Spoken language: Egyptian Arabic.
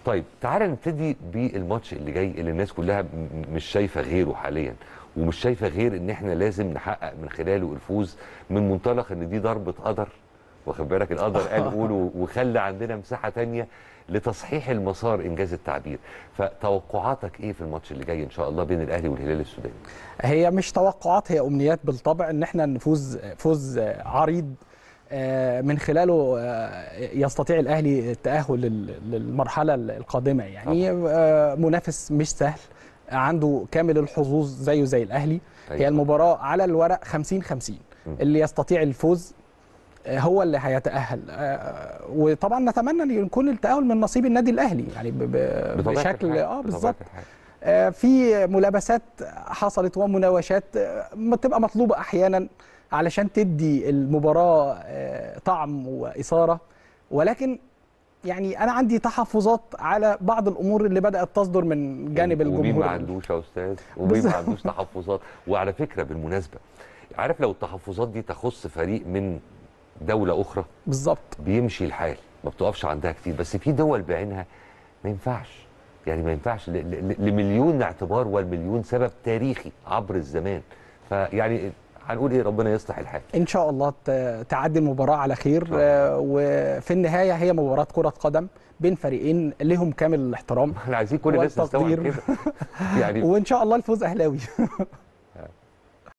طيب تعالى نبتدي بالماتش اللي جاي اللي الناس كلها م- مش شايفه غيره حاليا ومش شايفه غير ان احنا لازم نحقق من خلاله الفوز من منطلق ان دي ضربه قدر واخد بالك القدر قال قوله وخلى عندنا مساحه تانية لتصحيح المسار انجاز التعبير فتوقعاتك ايه في الماتش اللي جاي ان شاء الله بين الاهلي والهلال السوداني هي مش توقعات هي امنيات بالطبع ان احنا نفوز فوز عريض آه، من خلاله آه، يستطيع الاهلي التاهل لل- للمرحله القادمه يعني آه، منافس مش سهل عنده كامل الحظوظ زيه زي الاهلي أيوة. هي المباراه على الورق 50 50 م. اللي يستطيع الفوز آه، هو اللي هيتاهل آه، وطبعا نتمنى ان يكون التاهل من نصيب النادي الاهلي يعني ب- ب- بطبيعة بشكل الحال، اه بطبيعة بالظبط الحال. آه، في ملابسات حصلت ومناوشات آه، بتبقى مطلوبه احيانا علشان تدي المباراه آه، طعم واثاره ولكن يعني انا عندي تحفظات على بعض الامور اللي بدات تصدر من جانب ومين الجمهور ما عندوش يا استاذ ومين بالظبط. ما عندوش تحفظات وعلى فكره بالمناسبه عارف لو التحفظات دي تخص فريق من دوله اخرى بالظبط بيمشي الحال ما بتقفش عندها كتير بس في دول بعينها ما ينفعش يعني ما ينفعش ل- ل- لمليون اعتبار والمليون سبب تاريخي عبر الزمان فيعني هنقول ايه ربنا يصلح الحال ان شاء الله ت- تعدي المباراه على خير آه، وفي النهايه هي مباراه كره قدم بين فريقين لهم كامل الاحترام احنا عايزين كل الناس تستوعب والتقدير. كده يعني وان شاء الله الفوز اهلاوي